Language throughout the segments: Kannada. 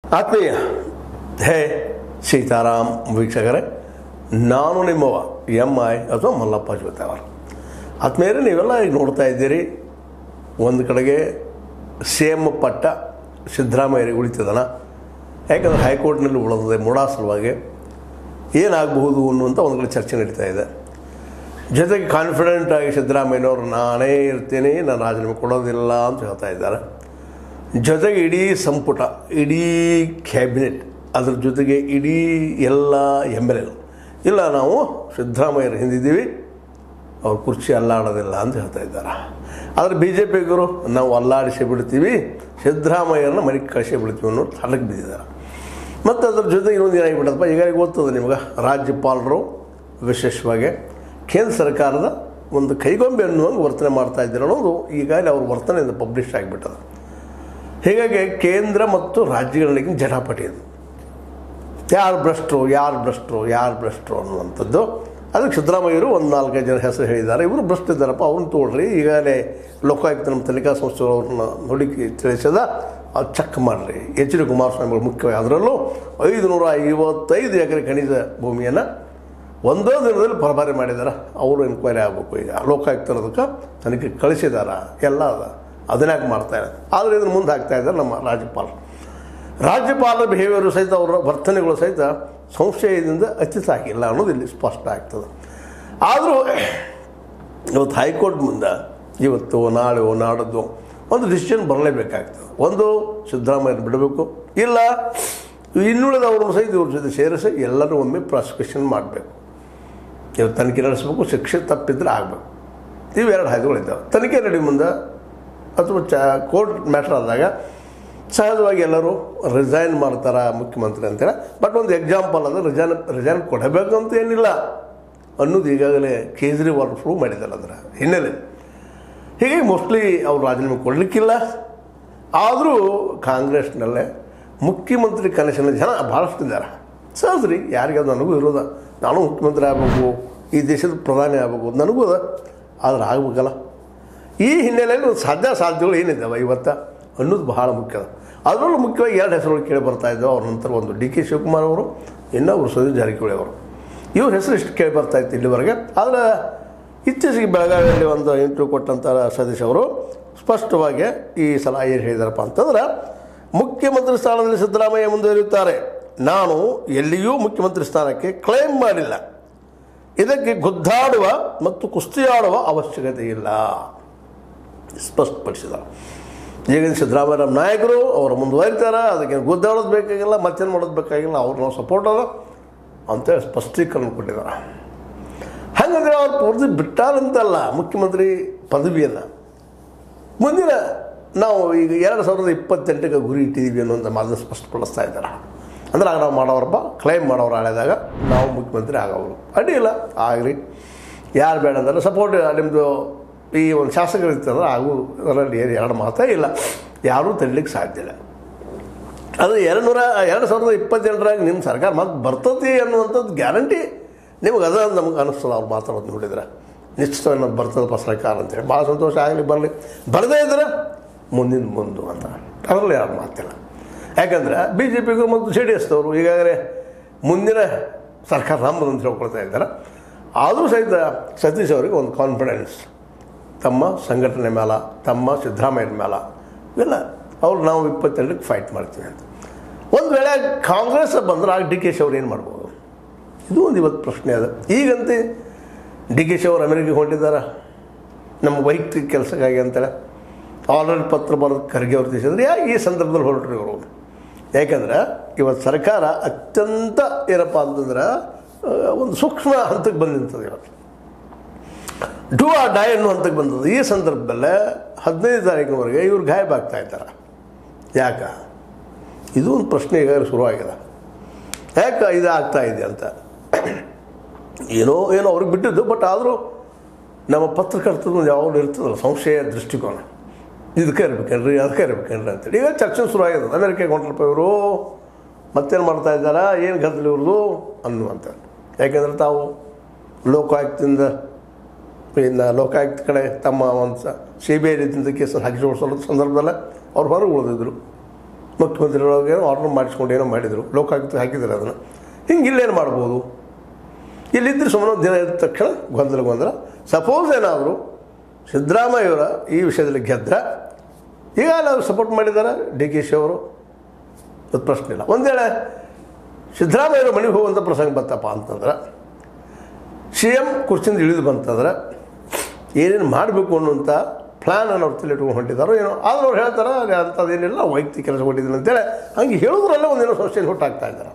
ಆತ್ಮೀಯ ಹೇ ಸೀತಾರಾಮ್ ವೀಕ್ಷಕರೇ ನಾನು ನಿಮ್ಮವ ಎಮ್ ಐ ಅಥವಾ ಮಲ್ಲಪ್ಪ ಜೋತಾವರ್ ಆತ್ಮೀಯರೇ ನೀವೆಲ್ಲ ಈಗ ನೋಡ್ತಾ ಇದ್ದೀರಿ ಒಂದು ಕಡೆಗೆ ಸಿ ಎಮ್ ಪಟ್ಟ ಸಿದ್ದರಾಮಯ್ಯರಿಗೆ ಉಳಿತದನ ಯಾಕಂದರೆ ಹೈಕೋರ್ಟ್ನಲ್ಲಿ ಉಳಿದಿದೆ ಮೂಡಾ ಸಲುವಾಗಿ ಏನಾಗಬಹುದು ಅನ್ನುವಂಥ ಒಂದು ಕಡೆ ಚರ್ಚೆ ನಡೀತಾ ಇದೆ ಜೊತೆಗೆ ಕಾನ್ಫಿಡೆಂಟ್ ಆಗಿ ಸಿದ್ದರಾಮಯ್ಯನವರು ನಾನೇ ಇರ್ತೀನಿ ನಾನು ರಾಜೀನಾಮೆ ಕೊಡೋದಿಲ್ಲ ಅಂತ ಹೇಳ್ತಾ ಇದ್ದಾರೆ ಜೊತೆಗೆ ಇಡೀ ಸಂಪುಟ ಇಡೀ ಕ್ಯಾಬಿನೆಟ್ ಅದ್ರ ಜೊತೆಗೆ ಇಡೀ ಎಲ್ಲ ಎಮ್ ಎಲ್ ಎಲ್ ಇಲ್ಲ ನಾವು ಸಿದ್ದರಾಮಯ್ಯರ ಹಿಂದಿದ್ದೀವಿ ಅವ್ರ ಕುರ್ಚಿ ಅಲ್ಲಾಡೋದಿಲ್ಲ ಅಂತ ಹೇಳ್ತಾ ಇದ್ದಾರೆ ಆದರೆ ಬಿ ಜೆ ಪಿಗರು ನಾವು ಅಲ್ಲಾಡಿಸಿ ಬಿಡ್ತೀವಿ ಸಿದ್ದರಾಮಯ್ಯರನ್ನ ಮನೆಗೆ ಕಳಿಸಿ ಬಿಡ್ತೀವಿ ಅನ್ನೋ ಹಳ್ಳಕ್ಕೆ ಬಿದ್ದಿದ್ದಾರೆ ಮತ್ತು ಅದ್ರ ಜೊತೆಗೆ ಇನ್ನೊಂದು ಏನಾಗಿಬಿಟ್ಟದಪ್ಪ ಈಗಾಗಲೇ ಗೊತ್ತದ ನಿಮ್ಗೆ ರಾಜ್ಯಪಾಲರು ವಿಶೇಷವಾಗಿ ಕೇಂದ್ರ ಸರ್ಕಾರದ ಒಂದು ಕೈಗೊಂಬೆ ಅನ್ನುವಂಗೆ ವರ್ತನೆ ಮಾಡ್ತಾ ಇದ್ದಾರೆ ಅನ್ನೋದು ಈಗಾಗಲೇ ಅವ್ರ ವರ್ತನೆಯಿಂದ ಪಬ್ಲಿಷ್ ಆಗಿಬಿಟ್ಟದ ಹೀಗಾಗಿ ಕೇಂದ್ರ ಮತ್ತು ರಾಜ್ಯಗಳಿಗೆ ಜಟಾಪಟಿ ಇದು ಯಾರು ಭ್ರಷ್ಟರು ಯಾರು ಭ್ರಷ್ಟರು ಯಾರು ಭ್ರಷ್ಟರು ಅನ್ನುವಂಥದ್ದು ಅದಕ್ಕೆ ಸಿದ್ದರಾಮಯ್ಯರು ಒಂದು ನಾಲ್ಕೈದು ಜನ ಹೆಸರು ಹೇಳಿದ್ದಾರೆ ಇವರು ಭ್ರಷ್ಟಿದ್ದಾರಪ್ಪ ಅವ್ರನ್ನ ತೋಡ್ರಿ ಈಗಾಗಲೇ ಲೋಕಾಯುಕ್ತ ನಮ್ಮ ತನಿಖಾ ಸಂಸ್ಥೆ ಅವ್ರನ್ನ ಹುಡುಕಿ ತಿಳಿಸದ ಅದು ಚೆಕ್ ಮಾಡಿರಿ ಎಚ್ ಡಿ ಕುಮಾರಸ್ವಾಮಿಗಳು ಮುಖ್ಯವಾಗಿ ಅದರಲ್ಲೂ ಐದು ನೂರ ಐವತ್ತೈದು ಎಕರೆ ಖನಿಜ ಭೂಮಿಯನ್ನು ಒಂದೇ ದಿನದಲ್ಲಿ ಪರಭಾರೆ ಮಾಡಿದ್ದಾರೆ ಅವರು ಎನ್ಕ್ವೈರಿ ಆಗಬೇಕು ಈಗ ಲೋಕಾಯುಕ್ತರದಕ್ಕೆ ತನಿಖೆ ಕಳಿಸಿದಾರ ಎಲ್ಲ ಅದ ಅದನ್ಯಾಕೆ ಮಾಡ್ತಾರೆ ಆದರೆ ಇದನ್ನು ಮುಂದೆ ಹಾಕ್ತಾ ಇದ್ದಾರೆ ನಮ್ಮ ರಾಜ್ಯಪಾಲರು ರಾಜ್ಯಪಾಲರ ಬಿಹೇವಿಯರು ಸಹಿತ ಅವರ ವರ್ತನೆಗಳು ಸಹಿತ ಸಂಶಯದಿಂದ ಅಚ್ಯುತಾಗಿಲ್ಲ ಅನ್ನೋದು ಇಲ್ಲಿ ಸ್ಪಷ್ಟ ಆಗ್ತದೆ ಆದರೂ ಇವತ್ತು ಹೈಕೋರ್ಟ್ ಮುಂದೆ ಇವತ್ತು ನಾಳೆ ನಾಡದ್ದು ಒಂದು ಡಿಸಿಷನ್ ಬರಲೇಬೇಕಾಗ್ತದೆ ಒಂದು ಸಿದ್ದರಾಮಯ್ಯನ ಬಿಡಬೇಕು ಇಲ್ಲ ಇನ್ನುಳಿದವ್ರನ್ನು ಸಹಿತ ಇವ್ರ ಜೊತೆ ಸೇರಿಸಿ ಎಲ್ಲರೂ ಒಮ್ಮೆ ಪ್ರಾಸಿಕ್ಯೂಷನ್ ಮಾಡಬೇಕು ಇವತ್ತು ತನಿಖೆ ನಡೆಸಬೇಕು ಶಿಕ್ಷೆ ತಪ್ಪಿದ್ರೆ ಆಗಬೇಕು ಇವೆರಡು ಹಾದಿಗಳಿದ್ದಾವೆ ತನಿಖೆ ನಡಿ ಮುಂದೆ ಅಥವಾ ಚ ಕೋರ್ಟ್ ಮ್ಯಾಟ್ರ್ ಆದಾಗ ಸಹಜವಾಗಿ ಎಲ್ಲರೂ ರಿಸೈನ್ ಮಾಡ್ತಾರೆ ಮುಖ್ಯಮಂತ್ರಿ ಅಂತೇಳಿ ಬಟ್ ಒಂದು ಎಕ್ಸಾಂಪಲ್ ಅದು ರಿಸೈನ್ ರಿಸೈನ್ ಕೊಡಬೇಕು ಅಂತ ಏನಿಲ್ಲ ಅನ್ನೋದು ಈಗಾಗಲೇ ಕೇಜ್ರಿವಾಲ್ ಪ್ರೂವ್ ಮಾಡಿದ್ದಾರೆ ಅದರ ಹಿನ್ನೆಲೆ ಹೀಗಾಗಿ ಮೋಸ್ಟ್ಲಿ ಅವ್ರು ರಾಜೀನಾಮೆ ಕೊಡಲಿಕ್ಕಿಲ್ಲ ಆದರೂ ಕಾಂಗ್ರೆಸ್ನಲ್ಲೇ ಮುಖ್ಯಮಂತ್ರಿ ಕನಸಿನ ಜನ ಭಾಳಷ್ಟು ಇದ್ದಾರೆ ಸಹಜ ರೀ ಯಾರಿಗಾದ್ರು ನನಗೂ ಇರೋದ ನಾನು ಮುಖ್ಯಮಂತ್ರಿ ಆಗಬೇಕು ಈ ದೇಶದ ಪ್ರಧಾನಿ ಆಗಬೇಕು ನನಗೂ ಅದ ಆದ್ರೆ ಆಗಬೇಕಲ್ಲ ಈ ಹಿನ್ನೆಲೆಯಲ್ಲಿ ಒಂದು ಸಾಧ್ಯ ಸಾಧ್ಯಗಳು ಏನಿದ್ದಾವೆ ಇವತ್ತು ಅನ್ನೋದು ಬಹಳ ಮುಖ್ಯ ಅದ ಅದರಲ್ಲೂ ಮುಖ್ಯವಾಗಿ ಎರಡು ಹೆಸರುಗಳು ಕೇಳಿ ಬರ್ತಾ ಇದ್ದವು ಅವ್ರ ನಂತರ ಒಂದು ಡಿ ಕೆ ಶಿವಕುಮಾರ್ ಅವರು ಇನ್ನೊಬ್ಬರು ಸತೀಶ್ ಜಾರಕಿಹೊಳಿ ಅವರು ಇವ್ರ ಹೆಸರು ಇಷ್ಟು ಕೇಳಿ ಬರ್ತಾ ಇತ್ತು ಇಲ್ಲಿವರೆಗೆ ಆದರೆ ಇತ್ತೀಚೆಗೆ ಬೆಳಗಾವಿಯಲ್ಲಿ ಒಂದು ಇಂಟರ್ವ್ಯೂ ಕೊಟ್ಟಂಥ ಸತೀಶ್ ಅವರು ಸ್ಪಷ್ಟವಾಗಿ ಈ ಸಲ ಏನು ಹೇಳಿದಾರಪ್ಪ ಅಂತಂದ್ರೆ ಮುಖ್ಯಮಂತ್ರಿ ಸ್ಥಾನದಲ್ಲಿ ಸಿದ್ದರಾಮಯ್ಯ ಮುಂದುವರಿಯುತ್ತಾರೆ ನಾನು ಎಲ್ಲಿಯೂ ಮುಖ್ಯಮಂತ್ರಿ ಸ್ಥಾನಕ್ಕೆ ಕ್ಲೈಮ್ ಮಾಡಿಲ್ಲ ಇದಕ್ಕೆ ಗುದ್ದಾಡುವ ಮತ್ತು ಕುಸ್ತಿಯಾಡುವ ಅವಶ್ಯಕತೆ ಇಲ್ಲ ಸ್ಪಷ್ಟಪಡಿಸಿದ್ದಾರೆ ಈಗ ಸಿದ್ದರಾಮಯ್ಯ ನಮ್ಮ ನಾಯಕರು ಅವರು ಮುಂದುವರಿತಾರೆ ಅದಕ್ಕೆ ಗುದ್ದಾಡೋದು ಬೇಕಾಗಿಲ್ಲ ಮತ್ತೇನು ಮಾಡೋದು ಬೇಕಾಗಿಲ್ಲ ಅವ್ರು ನಾವು ಸಪೋರ್ಟ್ ಅದ ಅಂತೇಳಿ ಸ್ಪಷ್ಟೀಕರಣ ಕೊಟ್ಟಿದ್ದಾರೆ ಹಾಗಂದ್ರೆ ಅವ್ರು ಪೂರ್ತಿ ಬಿಟ್ಟಾರಂತಲ್ಲ ಮುಖ್ಯಮಂತ್ರಿ ಪದವಿಯನ್ನು ಮುಂದಿನ ನಾವು ಈಗ ಎರಡು ಸಾವಿರದ ಇಪ್ಪತ್ತೆಂಟಕ್ಕೆ ಗುರಿ ಇಟ್ಟಿದ್ದೀವಿ ಅನ್ನುವಂಥ ಮಾತನ್ನು ಸ್ಪಷ್ಟಪಡಿಸ್ತಾ ಇದ್ದಾರೆ ಅಂದ್ರೆ ಆಗ ನಾವು ಮಾಡೋರಪ್ಪ ಕ್ಲೈಮ್ ಮಾಡೋರು ಆಳಿದಾಗ ನಾವು ಮುಖ್ಯಮಂತ್ರಿ ಆಗೋರು ಅಡ್ಡಿ ಇಲ್ಲ ಆಗಲಿ ಯಾರು ಬೇಡ ಅಂದರೆ ಸಪೋರ್ಟ್ ನಿಮ್ಮದು ಈ ಒಂದು ಶಾಸಕರು ಇರ್ತಾರೆ ಆಗು ಅದರಲ್ಲಿ ಏನು ಎರಡು ಮಾತೇ ಇಲ್ಲ ಯಾರೂ ತಡಲಿಕ್ಕೆ ಸಾಧ್ಯ ಇಲ್ಲ ಅದು ಎರಡು ನೂರ ಎರಡು ಸಾವಿರದ ಇಪ್ಪತ್ತೆಂಟರಾಗ ನಿಮ್ಮ ಸರ್ಕಾರ ಮತ್ತೆ ಬರ್ತತಿ ಅನ್ನುವಂಥದ್ದು ಗ್ಯಾರಂಟಿ ನಿಮ್ಗೆ ಅದ ನಮ್ಗೆ ಅನ್ನಿಸ್ತದೆ ಅವ್ರು ಮಾತಾಡೋದು ನೋಡಿದ್ರೆ ನಿಶ್ಚಿತವಾಗಿ ನಮ್ಗೆ ಬರ್ತದಪ್ಪ ಸರ್ಕಾರ ಅಂತೇಳಿ ಭಾಳ ಸಂತೋಷ ಆಗಲಿ ಬರಲಿ ಬರದೇ ಇದ್ರೆ ಮುಂದಿನ ಮುಂದು ಅಂತ ಅದರಲ್ಲಿ ಯಾರು ಮಾತಿಲ್ಲ ಯಾಕಂದ್ರೆ ಬಿ ಜೆ ಪಿಗೂ ಮತ್ತು ಜೆ ಡಿ ಎಸ್ದವರು ಈಗಾಗಲೇ ಮುಂದಿನ ಸರ್ಕಾರ ನಮ್ಮದು ಅಂತ ಹೇಳ್ಕೊಳ್ತಾ ಇದ್ದಾರೆ ಆದರೂ ಸಹಿತ ಸತೀಶ್ ಅವರಿಗೆ ಒಂದು ಕಾನ್ಫಿಡೆನ್ಸ್ ತಮ್ಮ ಸಂಘಟನೆ ಮೇಲೆ ತಮ್ಮ ಸಿದ್ದರಾಮಯ್ಯನ ಮೇಲೆ ಇವೆಲ್ಲ ಅವ್ರು ನಾವು ಇಪ್ಪತ್ತೆರಡಕ್ಕೆ ಫೈಟ್ ಮಾಡ್ತೀವಿ ಅಂತ ಒಂದು ವೇಳೆ ಕಾಂಗ್ರೆಸ್ ಬಂದ್ರೆ ಆಗ ಡಿ ಕೆ ಶಿ ಅವ್ರು ಏನು ಮಾಡ್ಬೋದು ಇದು ಒಂದು ಇವತ್ತು ಪ್ರಶ್ನೆ ಅದ ಈಗಂತೆ ಡಿ ಕೆ ಶಿ ಅವರು ಅಮೆರಿಕೆಗೆ ಹೊಂಟಿದ್ದಾರೆ ನಮ್ಮ ವೈಯಕ್ತಿಕ ಕೆಲಸಕ್ಕಾಗಿ ಅಂತೇಳಿ ಆಲ್ರೆಡಿ ಪತ್ರ ಬರೋದು ಖರ್ಗೆ ಅವ್ರು ತಿಳಿಸಿದ್ರೆ ಯಾ ಈ ಸಂದರ್ಭದಲ್ಲಿ ಹೊರಟ್ರಿ ಅವರು ಯಾಕಂದ್ರೆ ಇವತ್ತು ಸರ್ಕಾರ ಅತ್ಯಂತ ಏನಪ್ಪ ಅಂತಂದ್ರೆ ಆ, ಒಂದು ಸೂಕ್ಷ್ಮ ಹಂತಕ್ಕೆ ಬಂದು ನಿಂತದೆ ಇವತ್ತು ಡೂ ಆ ಡೈ ಅನ್ನೋ ಹಂತಕ್ಕೆ ಬಂದದ್ದು ಈ ಸಂದರ್ಭದಲ್ಲೇ ಹದಿನೈದು ತಾರೀಕಿನವರೆಗೆ ಇವ್ರು ಗಾಯಬ ಆಗ್ತಾ ಇದ್ದಾರೆ ಯಾಕ ಇದು ಒಂದು ಪ್ರಶ್ನೆ ಈಗಾಗಲೇ ಶುರುವಾಗಿದೆ ಯಾಕೆ ಇದು ಆಗ್ತಾ ಇದೆ ಅಂತ ಏನೋ ಏನೋ ಅವ್ರಿಗೆ ಬಿಟ್ಟಿದ್ದು ಬಟ್ ಆದರೂ ನಮ್ಮ ಪತ್ರಕರ್ತರು ಯಾವಾಗಲೂ ಇರ್ತದಲ್ಲ ಸಂಶಯ ದೃಷ್ಟಿಕೋನ ಇದಕ್ಕೆ ಇರ್ಬೇಕೇನ್ರಿ ಅದಕ್ಕೆ ಇರ್ಬೇಕೇನ್ರಿ ಅಂತೇಳಿ ಈಗ ಚರ್ಚೆ ಶುರುವಾಗಿದೆ ಅಮೆರಿಕೆಗೆ ಹೊಂಟ್ರಪ್ಪ ಇವರು ಮತ್ತೇನು ಮಾಡ್ತಾ ಇದ್ದಾರಾ ಏನು ಗದ್ದಲ ಇವ್ರದ್ದು ಅನ್ನುವಂಥ ಯಾಕೆಂದ್ರೆ ತಾವು ಲೋಕಾಯುಕ್ತದಿಂದ ಇನ್ನು ಲೋಕಾಯುಕ್ತ ಕಡೆ ತಮ್ಮ ಒಂದು ಸಿ ಬಿ ಐ ರೀತಿಯಿಂದ ಕೇಸನ್ನು ಹಾಕಿ ಜೋಡಿಸೋ ಸಂದರ್ಭದಲ್ಲೇ ಅವ್ರು ಹೊರಗೆ ಉಳಿದಿದ್ರು ಮುಖ್ಯಮಂತ್ರಿಗಳೊಳಗೆ ಆರ್ಡರ್ ಮಾಡಿಸ್ಕೊಂಡು ಏನೋ ಮಾಡಿದರು ಲೋಕಾಯುಕ್ತ ಹಾಕಿದ್ದಾರೆ ಅದನ್ನು ಹಿಂಗೆ ಇಲ್ಲೇನು ಮಾಡ್ಬೋದು ಇಲ್ಲಿದ್ದರೆ ಸುಮ್ಮನೆ ಒಂದು ದಿನ ಇದ್ದ ತಕ್ಷಣ ಗೊಂದಲ ಗೊಂದಲ ಸಪೋಸ್ ಏನಾದರೂ ಸಿದ್ದರಾಮಯ್ಯವರ ಈ ವಿಷಯದಲ್ಲಿ ಗೆದ್ದರೆ ಈಗ ನಾವು ಸಪೋರ್ಟ್ ಮಾಡಿದ್ದಾರೆ ಡಿ ಕೆ ಶಿ ಅವರು ಅದು ಪ್ರಶ್ನೆ ಇಲ್ಲ ಒಂದು ವೇಳೆ ಸಿದ್ದರಾಮಯ್ಯವರು ಮನೆಗೆ ಹೋಗುವಂಥ ಪ್ರಸಂಗ ಬಂತಪ್ಪ ಅಂತಂದ್ರೆ ಸಿ ಎಮ್ ಕುರ್ಚಿಯಿಂದ ಇಳಿದು ಬಂತಂದ್ರೆ ಏನೇನು ಮಾಡಬೇಕು ಅನ್ನುವಂಥ ಪ್ಲ್ಯಾನ್ ಅವ್ರು ತಲೆ ಇಟ್ಕೊಂಡು ಹೊಂಟಿದ್ದಾರೋ ಏನೋ ಆದ್ರೆ ಅವ್ರು ಹೇಳ್ತಾರೆ ಅಲ್ಲಿ ಅಂಥದ್ದೇನಿಲ್ಲ ವೈಯಕ್ತಿಕ ಕೆಲಸ ಹೊಂಟಿದ್ದೀನಿ ಅಂತೇಳಿ ಹಂಗೆ ಹೇಳೋದ್ರಲ್ಲ ಒಂದೇನೋ ಸಮಸ್ಯೆಯನ್ನು ಹುಟ್ಟಾಗ್ತಾ ಇದ್ದಾರೆ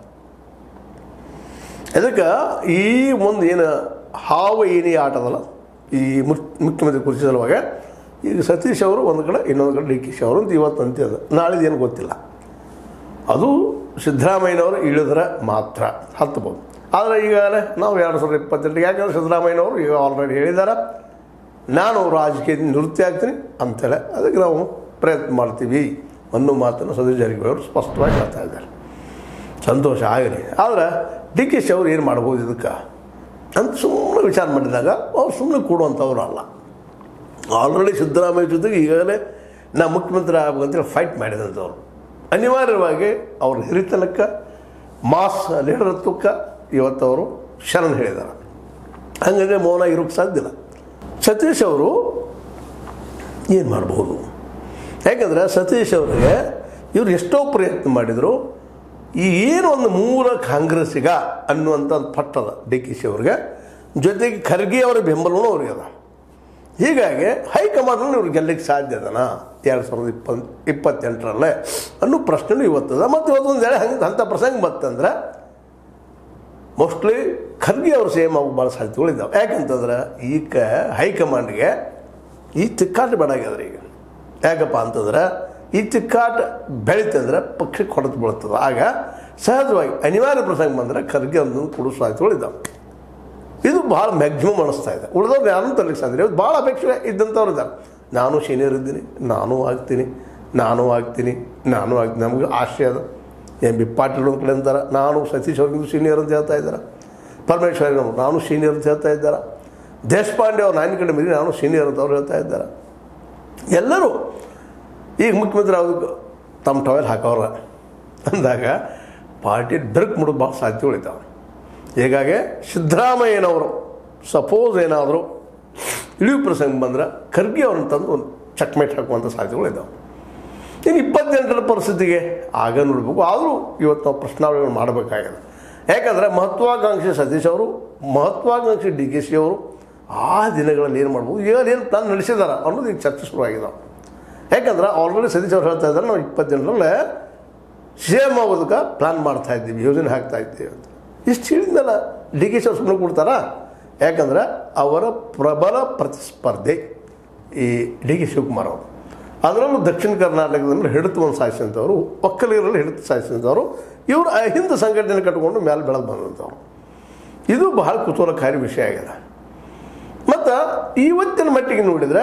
ಅದಕ್ಕೆ ಈ ಒಂದು ಏನು ಹಾವು ಏನಿ ಆಟದಲ್ಲ ಈ ಮುಖ್ಯ ಮುಖ್ಯಮಂತ್ರಿ ಕುರ್ಚಿ ಸಲುವಾಗ ಈಗ ಸತೀಶ್ ಅವರು ಒಂದು ಕಡೆ ಇನ್ನೊಂದು ಕಡೆ ಡಿ ಕೆ ಶಿ ಅವರು ಅಂತ ಇವತ್ತು ಅಂತ್ಯದ ನಾಳಿದ್ದು ಏನು ಗೊತ್ತಿಲ್ಲ ಅದು ಸಿದ್ದರಾಮಯ್ಯನವರು ಇಳಿದ್ರೆ ಮಾತ್ರ ಹತ್ತಬೋದು ಆದರೆ ಈಗಾಗಲೇ ನಾವು ಎರಡು ಸಾವಿರದ ಇಪ್ಪತ್ತೆಂಟಿಗೆ ಯಾಕಂದ್ರೆ ಸಿದ್ದರಾಮಯ್ಯನವರು ಈಗ ಆಲ್ರೆಡಿ ಹೇಳಿದ್ದಾರೆ ನಾನು ರಾಜಕೀಯದಿಂದ ನಿವೃತ್ತಿ ಆಗ್ತೀನಿ ಅಂತೇಳಿ ಅದಕ್ಕೆ ನಾವು ಪ್ರಯತ್ನ ಮಾಡ್ತೀವಿ ಅನ್ನೋ ಮಾತನ್ನು ಸತೀಶ್ ಜಾರಕಿಹೊಳಿ ಅವರು ಸ್ಪಷ್ಟವಾಗಿ ಹೇಳ್ತಾ ಇದ್ದಾರೆ ಸಂತೋಷ ಆಗಲಿ ಆದರೆ ಡಿ ಕೆ ಶಿ ಅವ್ರು ಏನು ಮಾಡ್ಬೋದು ಇದಕ್ಕೆ ಅಂತ ಸುಮ್ಮನೆ ವಿಚಾರ ಮಾಡಿದಾಗ ಅವ್ರು ಸುಮ್ಮನೆ ಕೊಡುವಂಥವ್ರು ಅಲ್ಲ ಆಲ್ರೆಡಿ ಸಿದ್ದರಾಮಯ್ಯ ಜೊತೆಗೆ ಈಗಾಗಲೇ ನಾ ಮುಖ್ಯಮಂತ್ರಿ ಆಗ್ಬೇಕಂತೇಳಿ ಫೈಟ್ ಮಾಡಿದಂಥವ್ರು ಅನಿವಾರ್ಯವಾಗಿ ಅವ್ರ ಹಿರಿತನಕ್ಕೆ ಮಾಸ್ ಲೀಡರತ್ವಕ್ಕೆ ಇವತ್ತು ಅವರು ಶರಣ ಹೇಳಿದ್ದಾರೆ ಹಂಗಾಗಿ ಮೌನ ಇರೋಕ್ಕೆ ಸಾಧ್ಯ ಇಲ್ಲ ಸತೀಶ್ ಅವರು ಏನು ಮಾಡ್ಬೋದು ಯಾಕಂದರೆ ಸತೀಶ್ ಅವರಿಗೆ ಇವ್ರು ಎಷ್ಟೋ ಪ್ರಯತ್ನ ಮಾಡಿದರು ಈ ಏನು ಒಂದು ಮೂಲ ಕಾಂಗ್ರೆಸ್ಸಿಗ ಅನ್ನುವಂಥ ಒಂದು ಪಟ್ಟದ ಡಿ ಕೆ ಶಿ ಅವ್ರಿಗೆ ಜೊತೆಗೆ ಖರ್ಗೆ ಅವರ ಬೆಂಬಲವೂ ಅವ್ರಿಗೆ ಅದ ಹೀಗಾಗಿ ಹೈಕಮಾಂಡ್ನಲ್ಲಿ ಇವ್ರು ಗೆಲ್ಲಕ್ಕೆ ಸಾಧ್ಯ ಅದನ ಎರಡು ಸಾವಿರದ ಇಪ್ಪತ್ ಇಪ್ಪತ್ತೆಂಟರಲ್ಲೇ ಅನ್ನೋ ಪ್ರಶ್ನೆನೂ ಇವತ್ತದ ಮತ್ತು ಇವತ್ತೊಂದು ವೇಳೆ ಹಂಗೆ ಅಂಥ ಪ್ರಸಂಗ ಬತ್ತಂದ್ರೆ ಮೋಸ್ಟ್ಲಿ ಖರ್ಗೆ ಅವ್ರು ಸೇಮ್ ಆಗೋ ಭಾಳ ಸಾಧ್ಯತೆಗಳಿದ್ದಾವೆ ಯಾಕಂತಂದ್ರೆ ಈಗ ಹೈಕಮಾಂಡ್ಗೆ ಈ ತಿಕ್ಕಾಟ ಬೇಡಾಗ್ಯದ್ರಿ ಈಗ ಯಾಕಪ್ಪ ಅಂತಂದ್ರೆ ಈ ತಿಕ್ಕಾಟ ಬೆಳೀತಂದ್ರೆ ಪಕ್ಷಕ್ಕೆ ಹೊಡೆದು ಬೀಳ್ತದೆ ಆಗ ಸಹಜವಾಗಿ ಅನಿವಾರ್ಯ ಪ್ರಸಂಗ ಬಂದರೆ ಖರ್ಗೆ ಒಂದು ಕೊಡೋ ಸಾಧ್ಯತೆಗಳಿದ್ದಾವೆ ಇದು ಭಾಳ ಮ್ಯಾಕ್ಸಿಮಮ್ ಅನಿಸ್ತಾ ಇದೆ ಉಳಿದವ್ರು ಯಾರನ್ನೂ ತರಲಿಕ್ಕೆ ಸಾಧ್ಯ ಇಲ್ಲ. ಇವತ್ತು ಭಾಳ ಅಪೇಕ್ಷೆ ಇದ್ದಂಥವ್ರು ಇದ್ದಾರೆ ನಾನು ಸೀನಿಯರ್ ಇದ್ದೀನಿ ನಾನು ಆಗ್ತೀನಿ ನಾನು ಆಗ್ತೀನಿ ನಾನು ಆಗ್ತೀನಿ ನಮಗೆ ಆಸೆ ಅದ ಎಂ ಬಿ ಪಾಟೀಲ್ ಒಂದು ಕಡೆ ಅಂತಾರೆ ನಾನು ಸತೀಶ್ ಅವ್ರಿಗಿಂತ ಸೀನಿಯರ್ ಅಂತ ಹೇಳ್ತಾ ಇದ್ದಾರೆ ಪರಮೇಶ್ವರಿ ಅವರು ನಾನು ಸೀನಿಯರ್ ಅಂತ ಹೇಳ್ತಾ ಇದ್ದಾರೆ ದೇಶಪಾಂಡೆ ಅವ್ರು ನಾನು ಕಡೆ ಮೀರಿ ನಾನು ಸೀನಿಯರ್ ಅಂತ ಅವ್ರು ಹೇಳ್ತಾ ಇದ್ದಾರೆ ಎಲ್ಲರೂ ಈಗ ಮುಖ್ಯಮಂತ್ರಿ ಅವ್ರಿಗೆ ತಮ್ಮ ಟವೆಲ್ ಹಾಕವ್ರ ಅಂದಾಗ ಪಾರ್ಟಿ ಬೆರಕು ಮುಡೋದು ಭಾಳ ಸಾಧ್ಯಗಳಿದ್ದಾವೆ ಹೀಗಾಗಿ ಸಿದ್ದರಾಮಯ್ಯನವರು ಸಪೋಸ್ ಏನಾದರೂ ಇಳಿವು ಪ್ರಸಂಗ ಬಂದ್ರೆ ಖರ್ಗೆ ಅವ್ರನ್ನ ತಂದು ಒಂದು ಚಕ್ಮೇಟ್ ಹಾಕುವಂಥ ಸಾಧ್ಯತೆಗಳಿದ್ದಾವೆ ಇನ್ನು ಇಪ್ಪತ್ತೆಂಟರ ಪರಿಸ್ಥಿತಿಗೆ ಆಗ ನೋಡಬೇಕು ಆದರೂ ಇವತ್ತು ನಾವು ಪ್ರಶ್ನಾವಳಿಗಳು ಮಾಡಬೇಕಾಗಿದೆ ಯಾಕಂದರೆ ಮಹತ್ವಾಕಾಂಕ್ಷಿ ಸತೀಶ್ ಅವರು ಮಹತ್ವಾಕಾಂಕ್ಷಿ ಡಿ ಕೆ ಸಿ ಅವರು ಆ ದಿನಗಳಲ್ಲಿ ಏನು ಮಾಡ್ಬೋದು ಈಗ ಏನು ಪ್ಲಾನ್ ನಡೆಸಿದಾರ ಅನ್ನೋದು ಈಗ ಚರ್ಚೆ ಶುರುವಾಗಿದ್ದಾವೆ ಯಾಕಂದ್ರೆ ಆಲ್ರೆಡಿ ಸತೀಶ್ ಅವ್ರು ಹೇಳ್ತಾ ಇದ್ದಾರೆ ನಾವು ಇಪ್ಪತ್ತೆಂಟರಲ್ಲೇ ಸಿ ಎಮ್ ಆಗೋದಕ್ಕೆ ಪ್ಲಾನ್ ಮಾಡ್ತಾ ಇದ್ದೀವಿ ಯೋಜನೆ ಹಾಕ್ತಾ ಇದ್ದೀವಿ ಅಂತ ಇಷ್ಟು ಹೇಳಿದ್ಮೇಲೆ ಡಿ ಕೆ ಶಿ ಅವ್ರು ಸುಮ್ಮನೆ ಕೊಡ್ತಾರಾ ಯಾಕಂದ್ರೆ ಅವರ ಪ್ರಬಲ ಪ್ರತಿಸ್ಪರ್ಧೆ ಈ ಡಿ ಕೆ ಶಿವಕುಮಾರ್ ಅವರು ಅದರಲ್ಲೂ ದಕ್ಷಿಣ ಕರ್ನಾಟಕದಲ್ಲಿ ಹಿಡಿತವನ್ನು ಸಾಧಿಸಿದಂಥವ್ರು ಒಕ್ಕಲಿಗರಲ್ಲಿ ಹಿಡಿತ ಸಾಧಿಸಿದಂಥವ್ರು ಇವರು ಹಿಂದೆ ಸಂಘಟನೆ ಕಟ್ಟಿಕೊಂಡು ಮೇಲೆ ಬೆಳೆದು ಬಂದಂಥವ್ರು ಇದು ಬಹಳ ಕುತೂಹಲಕಾರಿ ವಿಷಯ ಆಗಿದೆ ಮತ್ತು ಇವತ್ತಿನ ಮಟ್ಟಿಗೆ ನೋಡಿದರೆ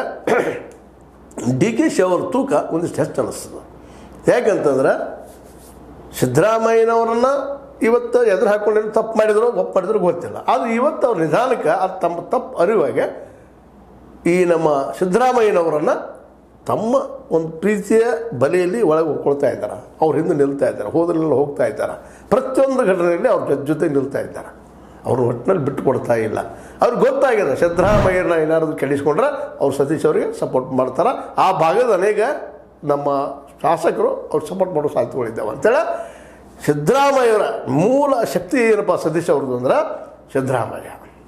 ಡಿ ಕೆ ಶಿ ಅವ್ರ ತೂಕ ಒಂದಿಷ್ಟು ಹೆಚ್ಚು ಅನ್ನಿಸ್ತದೆ ಯಾಕಂತಂದ್ರೆ ಸಿದ್ದರಾಮಯ್ಯನವರನ್ನ ಇವತ್ತು ಎದುರು ಹಾಕೊಂಡು ತಪ್ಪು ಮಾಡಿದ್ರು ಒಪ್ಪು ಮಾಡಿದ್ರು ಗೊತ್ತಿಲ್ಲ ಆದರೆ ಇವತ್ತು ಅವ್ರ ನಿಧಾನಕ್ಕೆ ಅದು ತಮ್ಮ ತಪ್ಪು ಅರಿವಾಗೆ ಈ ನಮ್ಮ ಸಿದ್ದರಾಮಯ್ಯನವರನ್ನು ತಮ್ಮ ಒಂದು ಪ್ರೀತಿಯ ಬಲೆಯಲ್ಲಿ ಒಳಗೆ ಹೋಗ್ಕೊಳ್ತಾ ಇದ್ದಾರೆ ಅವ್ರ ಹಿಂದೆ ನಿಲ್ತಾ ಇದ್ದಾರೆ ಹೋದ್ರೆಲ್ಲ ಹೋಗ್ತಾ ಇದ್ದಾರೆ ಪ್ರತಿಯೊಂದು ಘಟನೆಯಲ್ಲಿ ಅವ್ರ ಜೊತೆ ಜೊತೆ ನಿಲ್ತಾ ಇದ್ದಾರೆ ಅವರು ಒಟ್ಟಿನಲ್ಲಿ ಬಿಟ್ಟು ಕೊಡ್ತಾ ಇಲ್ಲ ಅವ್ರಿಗೆ ಗೊತ್ತಾಗಿದೆ ಸಿದ್ದರಾಮಯ್ಯನ ಏನಾದ್ರು ಕೆಡಿಸ್ಕೊಂಡ್ರೆ ಅವ್ರು ಸತೀಶ್ ಅವರಿಗೆ ಸಪೋರ್ಟ್ ಮಾಡ್ತಾರೆ ಆ ಭಾಗದ ಅನೇಕ ನಮ್ಮ ಶಾಸಕರು ಅವ್ರು ಸಪೋರ್ಟ್ ಮಾಡೋ ಸಾಧ್ಯತೆಗಳಿದ್ದಾವೆ ಅಂತೇಳಿ ಸಿದ್ದರಾಮಯ್ಯವರ ಮೂಲ ಶಕ್ತಿ ಏನಪ್ಪ ಸತೀಶ್ ಅವ್ರದ್ದು ಅಂದ್ರೆ ಸಿದ್ದರಾಮಯ್ಯ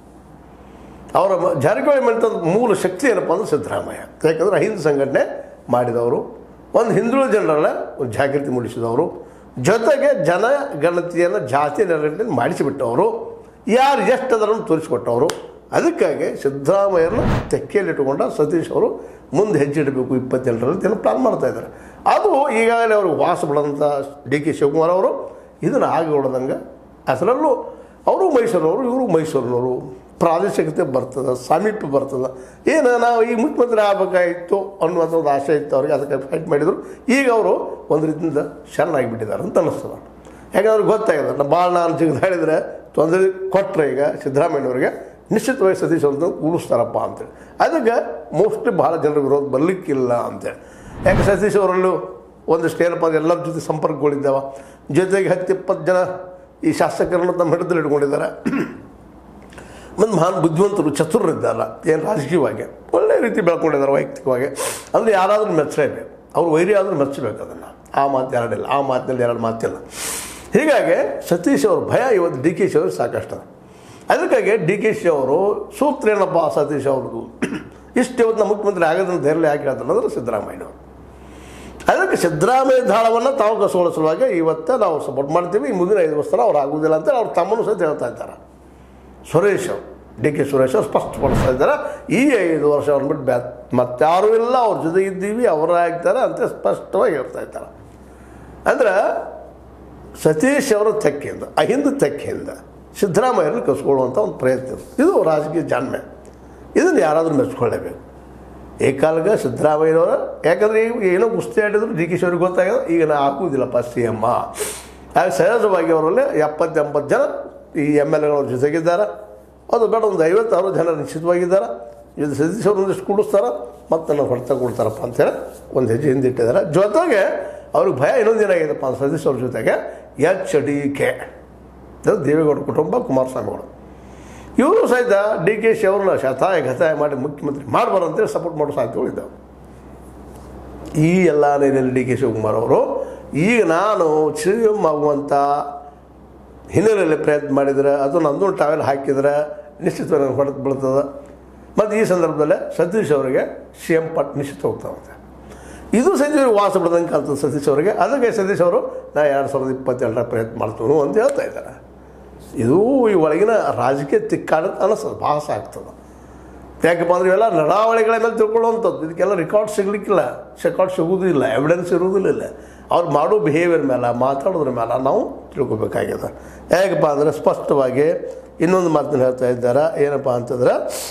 ಅವರ ಮ- ಜಾರಕಿಹೊಳಿ ಮಂಟದ ಮೂಲ ಶಕ್ತಿ ಏನಪ್ಪ ಅಂದ್ರೆ ಸಿದ್ದರಾಮಯ್ಯ ಯಾಕಂದ್ರೆ ಹಿಂದೂ ಸಂಘಟನೆ ಮಾಡಿದವರು ಒಂದು ಹಿಂದುಳಿದ ಜನರನ್ನ ಒಂದು ಜಾಗೃತಿ ಮೂಡಿಸಿದವರು ಜೊತೆಗೆ ಜನಗಣತಿಯನ್ನು ಜಾತಿ ಜನಗಣತಿಯನ್ನು ಮಾಡಿಸಿಬಿಟ್ಟವರು ಯಾರು ಎಷ್ಟು ಅದರನ್ನು ತೋರಿಸಿಕೊಟ್ಟವರು ಅದಕ್ಕಾಗಿ ಸಿದ್ದರಾಮಯ್ಯರನ್ನ ತೆಕ್ಕೆಯಲ್ಲಿಟ್ಟುಕೊಂಡ ಸತೀಶ್ ಅವರು ಮುಂದೆ ಹೆಜ್ಜೆ ಇಡಬೇಕು ಇಪ್ಪತ್ತೆಂಟರಲ್ಲಿ ಏನೋ ಪ್ಲಾನ್ ಮಾಡ್ತಾ ಇದ್ದಾರೆ ಅದು ಈಗಾಗಲೇ ಅವ್ರಿಗೆ ವಾಸ ಬಿಡೋಂಥ ಡಿ ಕೆ ಶಿವಕುಮಾರ್ ಅವರು ಇದನ್ನು ಆಗಿ ಹೊಡೆದಂಗೆ ಅದರಲ್ಲೂ ಅವರು ಮೈಸೂರಿನವರು ಇವರು ಮೈಸೂರಿನವರು ಪ್ರಾದೇಶಿಕತೆ ಬರ್ತದೆ ಸಾಮೀಪ್ಯ ಬರ್ತದೆ ಏನು ನಾವು ಈ ಮುಖ್ಯಮಂತ್ರಿ ಆಗಬೇಕಾಗಿತ್ತು ಅನ್ನುವಂಥ ಒಂದು ಆಸೆ ಇತ್ತು ಅವ್ರಿಗೆ ಅದಕ್ಕೆ ಫೈಟ್ ಮಾಡಿದರು ಈಗ ಅವರು ಒಂದು ರೀತಿಯಿಂದ ಶರಣಾಗಿಬಿಟ್ಟಿದ್ದಾರೆ ಅಂತ ಅನ್ನಿಸ್ತದೆ ಯಾಕಂದ್ರೆ ಗೊತ್ತಾಗಿದೆ ನಮ್ಮ ಭಾಳ ನಾನು ಜಿಗಿದು ಹೇಳಿದರೆ ತೊಂದರೆ ಕೊಟ್ಟರೆ ಈಗ ಸಿದ್ದರಾಮಯ್ಯನವರಿಗೆ ನಿಶ್ಚಿತವಾಗಿ ಸತೀಶ್ ಅವ್ರನ್ನ ಉಳಿಸ್ತಾರಪ್ಪ ಅಂತೇಳಿ ಅದಕ್ಕೆ ಮೋಸ್ಟ್ಲಿ ಭಾಳ ಜನರ ವಿರೋಧ ಬರಲಿಕ್ಕಿಲ್ಲ ಅಂತೇಳಿ ಯಾಕೆ ಸತೀಶ್ ಅವರಲ್ಲೂ ಒಂದಿಷ್ಟು ಏನಪ್ಪ ಅಂದ್ರೆ ಎಲ್ಲರ ಜೊತೆ ಸಂಪರ್ಕಗಳಿದ್ದಾವ ಜೊತೆಗೆ ಹತ್ತು ಇಪ್ಪತ್ತು ಜನ ಈ ಶಾಸಕರನ್ನು ತಮ್ಮ ಹಿಡಿದಲ್ಲಿ ಇಟ್ಕೊಂಡಿದ್ದಾರೆ ಮತ್ತು ಮಹಾನ್ ಬುದ್ಧಿವಂತರು ಚತುರರಿದ್ದಾರಲ್ಲ ಏನು ರಾಜಕೀಯವಾಗಿ ಒಳ್ಳೆಯ ರೀತಿ ಬೆಳ್ಕೊಂಡಿದ್ದಾರೆ ವೈಯಕ್ತಿಕವಾಗಿ ಅಂದರೆ ಯಾರಾದರೂ ಮೆಚ್ಚಲೇಬೇಕು ಅವ್ರು ವೈರಿ ಆದರೂ ಮೆಚ್ಚಬೇಕು ಅದನ್ನು ಆ ಮಾತು ಎರಡಿಲ್ಲ ಆ ಮಾತಿನಲ್ಲಿ ಎರಡು ಮಾತಿಲ್ಲ ಹೀಗಾಗಿ ಸತೀಶ್ ಅವ್ರ ಭಯ ಇವತ್ತು ಡಿ ಕೆ ಶಿ ಅವ್ರಿಗೆ ಸಾಕಷ್ಟು ಅದಕ್ಕಾಗಿ ಡಿ ಕೆ ಶಿ ಅವರು ಸೂತ್ರ ಏನಪ್ಪ ಸತೀಶ್ ಅವ್ರದ್ದು ಇಷ್ಟು ಇವತ್ತು ನಮ್ಮ ಮುಖ್ಯಮಂತ್ರಿ ಆಗೋದನ್ನು ಧೈರ್ಯ ಯಾಕೆ ಹೇಳ್ತಾರೆ ಅಂದ್ರೆ ಸಿದ್ದರಾಮಯ್ಯನವರು ಅದಕ್ಕೆ ಸಿದ್ದರಾಮಯ್ಯ ದಾಳವನ್ನು ತಾವು ಕಸೋಳ ಸಲುವಾಗಿ ಇವತ್ತು ನಾವು ಸಪೋರ್ಟ್ ಮಾಡ್ತೀವಿ ಈ ಮುಂದಿನ ಐದು ವರ್ಷ ಅವ್ರು ಆಗುವುದಿಲ್ಲ ಅಂತ ಅವ್ರ ತಮ್ಮನೂ ಸಹಿತ ಹೇಳ್ತಾ ಇದ್ದಾರೆ ಸುರೇಶ್ ಅವರು ಡಿ ಕೆ ಸುರೇಶ್ ಅವರು ಸ್ಪಷ್ಟಪಡಿಸ್ತಾ ಇದ್ದಾರೆ ಈ ಐದು ವರ್ಷ ಅವ್ರನ್ನ ಬಿಟ್ಟು ಬ್ಯಾ ಮತ್ತಾರೂ ಇಲ್ಲ ಅವ್ರ ಜೊತೆ ಇದ್ದೀವಿ ಅವರ ಆಗ್ತಾರೆ ಅಂತ ಸ್ಪಷ್ಟವಾಗಿ ಹೇಳ್ತಾ ಇದ್ದಾರೆ ಅಂದ್ರೆ ಸತೀಶ್ ಅವರ ತೆಕ್ಕೆಯಿಂದ ಅಹಿಂದ ತೆಕ್ಕೆಯಿಂದ ಸಿದ್ದರಾಮಯ್ಯರನ್ನು ಕಸ್ಕೊಳ್ಳುವಂಥ ಒಂದು ಪ್ರಯತ್ನ ಇದು. ಇದು ರಾಜಕೀಯ ಜಾಣ್ಮೆ ಇದನ್ನು ಯಾರಾದರೂ ಮೆಚ್ಕೊಳ್ಳೇಬೇಕು ಈ ಕಾಲಕ್ಕೆ ಸಿದ್ದರಾಮಯ್ಯನವರ ಯಾಕಂದರೆ ಈಗ ಏನೋ ಕುಸ್ತಿ ಆಡಿದ್ರು ಡಿ ಕೆ ಶಿವರಿಗೆ ಗೊತ್ತಾಗಿದೆ ಈಗ ನಾ ಹಾಕುವುದಿಲ್ಲಪ್ಪ ಸಿ ಎಮ್ಮ ಆಗ ಸಹಜವಾಗಿ ಅವರಲ್ಲಿ ಎಪ್ಪತ್ತು ಎಂಬತ್ತು ಜನ ಈ ಎಮ್ ಎಲ್ ಎಗಳ ಜೊತೆಗಿದ್ದಾರೆ ಅದು ಬೇಡ ಒಂದು ಐವತ್ತು ಅರವತ್ತು ಜನ ನಿಶ್ಚಿತವಾಗಿದ್ದಾರೆ ಇದು ಸತೀಶ್ ಅವ್ರು ಒಂದಿಷ್ಟು ಕೂಡಿಸ್ತಾರೆ ಮತ್ತು ನಾವು ಹೊಡೆತ ಕೊಡ್ತಾರಪ್ಪ ಅಂತೇಳಿ ಒಂದು ಹೆಜ್ಜೆ ಹಿಂದಿಟ್ಟಿದ್ದಾರೆ ಜೊತೆಗೆ ಅವ್ರಿಗೆ ಭಯ ಇನ್ನೊಂದು ಏನಾಗಿದೆಪ್ಪ ಅಂತ ಸತೀಶ್ ಅವ್ರ ಜೊತೆಗೆ ಎಚ್ ಡಿ ಕೆ ಅದು ದೇವೇಗೌಡ ಕುಟುಂಬ ಕುಮಾರಸ್ವಾಮಿಗಳು ಇವರು ಸಹಿತ ಡಿ ಕೆ ಶಿ ಅವ್ರನ್ನ ಶತಾಯ ಗತಾಯ ಮಾಡಿ ಮುಖ್ಯಮಂತ್ರಿ ಮಾಡಬಾರ್ದು ಅಂತೇಳಿ ಸಪೋರ್ಟ್ ಮಾಡೋ ಸಾಧ್ಯತೆಗಳು ಇದ್ದಾವೆ ಈ ಎಲ್ಲ ನೆಲೆಯಲ್ಲಿ ಡಿ ಕೆ ಶಿವಕುಮಾರ್ ಅವರು ಈಗ ನಾನು ಸಿ ಎಮ್ ಆಗುವಂಥ ಹಿನ್ನೆಲೆಯಲ್ಲಿ ಪ್ರಯತ್ನ ಮಾಡಿದರೆ ಅದು ನಂದು ಟಾವೆಲ್ ಹಾಕಿದರೆ ನಿಶ್ಚಿತವಾಗಿ ನನಗೆ ಹೊಡೆದು ಬೀಳ್ತದೆ ಮತ್ತು ಈ ಸಂದರ್ಭದಲ್ಲೇ ಸತೀಶ್ ಅವರಿಗೆ ಸಿ ಎಂ ಪಟ್ ನಿಶ್ಚಿತ ಹೋಗ್ತಾ ಹೋಗುತ್ತೆ ಇದು ಸತೀಶ್ ವಾಸ ಬಿಡ್ದಂಗೆ ಕಾಣ್ತದೆ ಸತೀಶ್ ಅವರಿಗೆ ಅದಕ್ಕೆ ಸತೀಶ್ ಅವರು ನಾ ಎರಡು ಸಾವಿರದ ಇಪ್ಪತ್ತೆರಡರ ಪ್ರಯತ್ನ ಮಾಡ್ತೀವಿ ಅಂತ ಹೇಳ್ತಾ ಇದ್ದಾರೆ ಇದು ಈ ಒಳಗಿನ ರಾಜಕೀಯ ತಿಕ್ಕಾಡ ಅನಿಸ್ತದೆ ಭಾಸ ಆಗ್ತದೆ ಯಾಕಪ್ಪ ಅಂದ್ರೆ ಇವೆಲ್ಲ ನಡಾವಳಿಗಳ ಮೇಲೆ ತಿಳ್ಕೊಳ್ಳುವಂಥದ್ದು ಇದಕ್ಕೆಲ್ಲ ರೆಕಾರ್ಡ್ ಸಿಗ್ಲಿಕ್ಕಿಲ್ಲ ರೆಕಾರ್ಡ್ ಸಿಗೋದು ಇಲ್ಲ ಎವಿಡೆನ್ಸ್ ಇರೋದಿಲ್ಲ ಇಲ್ಲ ಅವ್ರು ಮಾಡೋ ಬಿಹೇವಿಯರ್ ಮೇಲೆ ಮಾತಾಡೋದ್ರ ಮೇಲೆ ನಾವು ತಿಳ್ಕೊಬೇಕಾಗ್ಯದ ಹೇಗಪ್ಪ ಅಂದರೆ ಸ್ಪಷ್ಟವಾಗಿ ಇನ್ನೊಂದು ಮಾತನ್ನು ಹೇಳ್ತಾ ಇದ್ದಾರೆ ಏನಪ್ಪ ಅಂತಂದ್ರೆ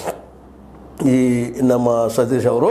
ಈ ನಮ್ಮ ಸತೀಶ್ ಅವರು